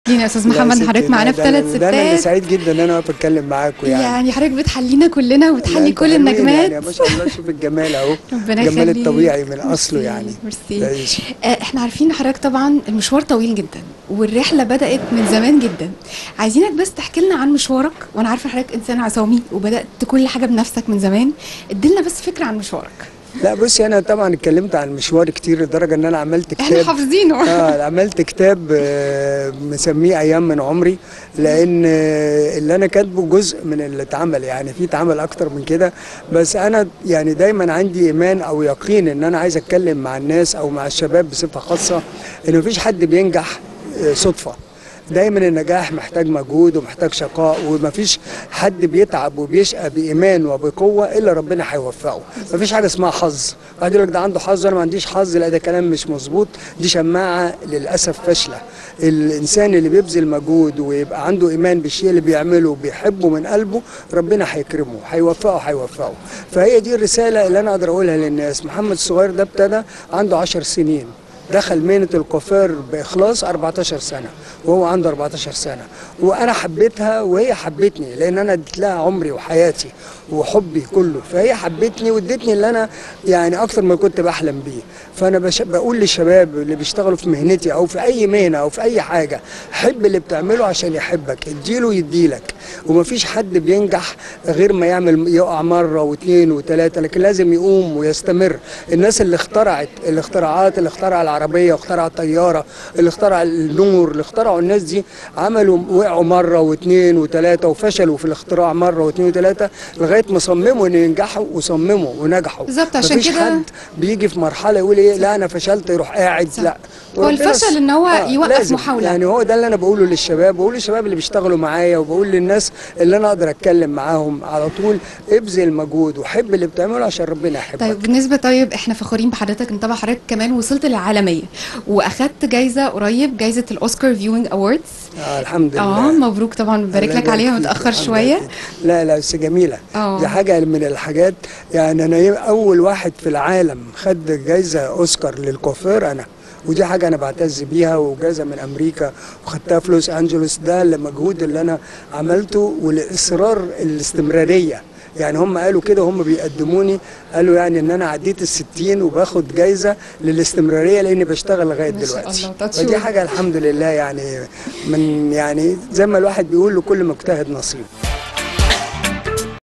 يا استاذ لا يا محمد ستي، حضرتك معانا ده- في ده ثلاث أنا- ده انا اللي ستات سعيد جدا ان انا واقف اتكلم معاكم يعني يعني حضرتك بتحلينا كلنا لا، وبتحلي انتوا كل حلوين النجمات يعني ما شاء الله شوف الجمال اهو ربنا الجمال يخليك. الطبيعي من اصله ميرسي، يعني ميرسي تعيش. آه، احنا عارفين ان حضرتك طبعا المشوار طويل جدا والرحله بدات من زمان جدا عايزينك بس تحكي لنا عن مشوارك وانا عارفه حضرتك انسان عصامي وبدات كل حاجه بنفسك من زمان اديلنا بس فكره عن مشوارك لا بصي انا طبعا اتكلمت عن مشواري كتير لدرجه ان انا عملت احنا كتاب حافظينه اه عملت كتاب آه، مسميه ايام من عمري لان آه، اللي انا كاتبه جزء من اللي اتعمل يعني في اتعمل اكتر من كده بس انا يعني دايما عندي ايمان او يقين ان انا عايز اتكلم مع الناس او مع الشباب بصفه خاصه ان مفيش حد بينجح آه، صدفه دايما النجاح محتاج مجهود ومحتاج شقاء ومفيش حد بيتعب وبيشقى بايمان وبقوه الا ربنا هيوفقه مفيش حاجه اسمها حظ واحد يقول لك ده عنده حظ انا ما عنديش حظ لا ده كلام مش مظبوط دي شماعه للاسف فاشله الانسان اللي بيبذل مجهود ويبقى عنده ايمان بالشيء اللي بيعمله وبيحبه من قلبه ربنا هيكرمه هيوفقه هيوفقه فهي دي الرساله اللي انا اقدر اقولها للناس محمد الصغير ده ابتدى عنده 10 سنين دخل مهنة الكوافير بإخلاص 14 سنة وهو عنده 14 سنة وأنا حبيتها وهي حبتني لأن أنا اديت لها عمري وحياتي وحبي كله فهي حبتني وادتني اللي أنا يعني أكتر ما كنت بحلم بيه فأنا بش... بقول للشباب اللي بيشتغلوا في مهنتي أو في أي مهنة أو في أي حاجة حب اللي بتعمله عشان يحبك اديله يديلك ومفيش حد بينجح غير ما يعمل يقع مرة واثنين وثلاثة لكن لازم يقوم ويستمر الناس اللي اخترعت الاختراعات اللي اخترع العربية واخترع الطيارة اللي اخترع النور اللي اخترعوا الناس دي عملوا وقعوا مرة واثنين وثلاثة وفشلوا في الاختراع مرة واثنين وثلاثة لغاية ما صمموا ان ينجحوا وصمموا ونجحوا بالظبط، عشان مفيش كده- حد بيجي في مرحلة يقول ايه لا انا فشلت يروح قاعد صح. لا هو وربنا الفشل س- إن هو يوقف لازم. محاولة. يعني هو ده اللي انا بقوله للشباب بقول للشباب اللي بيشتغلوا معايا وبقول للناس اللي انا اقدر اتكلم معاهم على طول ابذل مجهود وحب اللي بتعمله عشان ربنا يحبك طيب بالنسبه طيب احنا فخورين بحضرتك ان طبعا حضرتك كمان وصلت للعالميه واخدت جايزه قريب جايزه الاوسكار فيوينج اووردز آه الحمد لله اه مبروك طبعا ببارك الله لك عليها يبارك فيك. متاخر الحمد شويه لله. لا لا بس جميله آه. دي حاجه من الحاجات يعني انا يم- اول واحد في العالم خد جايزه اوسكار للكوافير انا ودي حاجه انا بعتز بيها وجايزه من امريكا وخدتها في لوس انجلوس ده المجهود اللي انا عملته والاصرار الاستمراريه يعني هم قالوا كده هم بيقدموني قالوا يعني ان انا عديت الستين وباخد جايزه للاستمراريه لاني بشتغل لغايه ما شاء دلوقتي الله، تاتش فدي وود. حاجه الحمد لله يعني من يعني زي ما الواحد بيقول لكل مجتهد نصيب